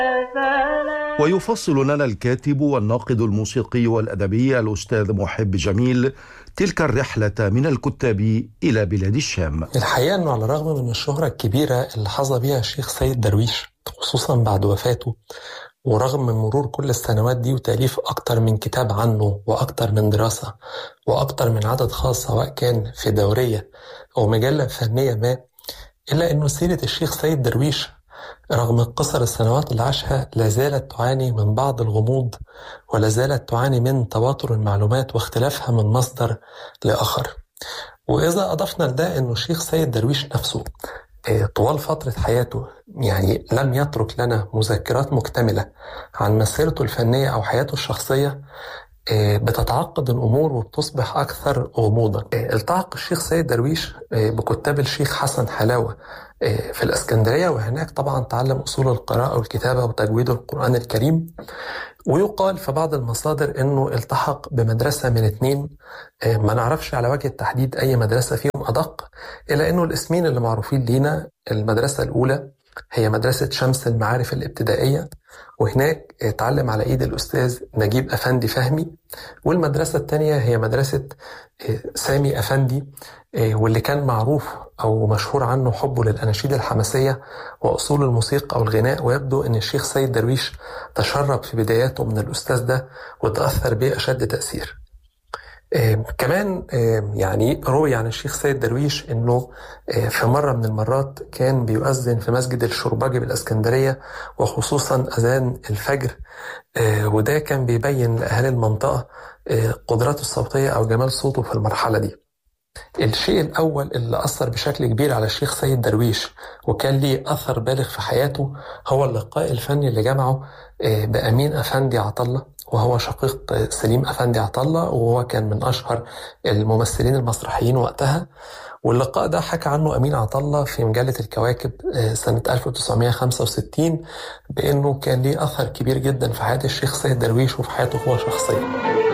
ويفصل لنا الكاتب والناقد الموسيقي والأدبي الأستاذ محب جميل تلك الرحلة من الكتاب إلى بلاد الشام الحقيقة أنه على الرغم من الشهرة الكبيرة اللي حظى بها الشيخ سيد درويش خصوصا بعد وفاته ورغم من مرور كل السنوات دي وتأليف أكتر من كتاب عنه وأكتر من دراسة وأكتر من عدد خاص سواء كان في دورية أو مجلة فنية ما إلا أنه سيرة الشيخ سيد درويش رغم قصر السنوات اللي عاشها لا زالت تعاني من بعض الغموض ولا زالت تعاني من تواتر المعلومات واختلافها من مصدر لآخر وإذا أضفنا لده أنه الشيخ سيد درويش نفسه طوال فترة حياته يعني لم يترك لنا مذكرات مكتملة عن مسيرته الفنية أو حياته الشخصية بتتعقد الأمور وبتصبح أكثر غموضا التحق الشيخ سيد درويش بكتاب الشيخ حسن حلاوة في الإسكندرية وهناك طبعا تعلم أصول القراءة والكتابة وتجويد القرآن الكريم ويقال في بعض المصادر أنه التحق بمدرسة من اثنين ما نعرفش على وجه التحديد أي مدرسة فيهم أدق إلا أنه الاسمين اللي معروفين لينا المدرسة الأولى هي مدرسة شمس المعارف الابتدائية وهناك اتعلم على ايد الاستاذ نجيب افندي فهمي والمدرسه الثانيه هي مدرسه سامي افندي واللي كان معروف او مشهور عنه حبه للاناشيد الحماسيه واصول الموسيقى او الغناء ويبدو ان الشيخ سيد درويش تشرب في بداياته من الاستاذ ده وتاثر به اشد تاثير آه كمان آه يعني روي عن الشيخ سيد درويش انه آه في مره من المرات كان بيؤذن في مسجد الشرباجي بالاسكندريه وخصوصا اذان الفجر وده كان بيبين لاهالي المنطقه قدراته الصوتيه او جمال صوته في المرحله دي. الشيء الأول اللي أثر بشكل كبير على الشيخ سيد درويش وكان ليه أثر بالغ في حياته هو اللقاء الفني اللي جمعه بأمين أفندي عطلة وهو شقيق سليم أفندي عطلة وهو كان من أشهر الممثلين المسرحيين وقتها واللقاء ده حكى عنه أمين عطلة في مجلة الكواكب سنة 1965 بأنه كان ليه أثر كبير جدا في حياة الشيخ سيد درويش وفي حياته هو شخصيا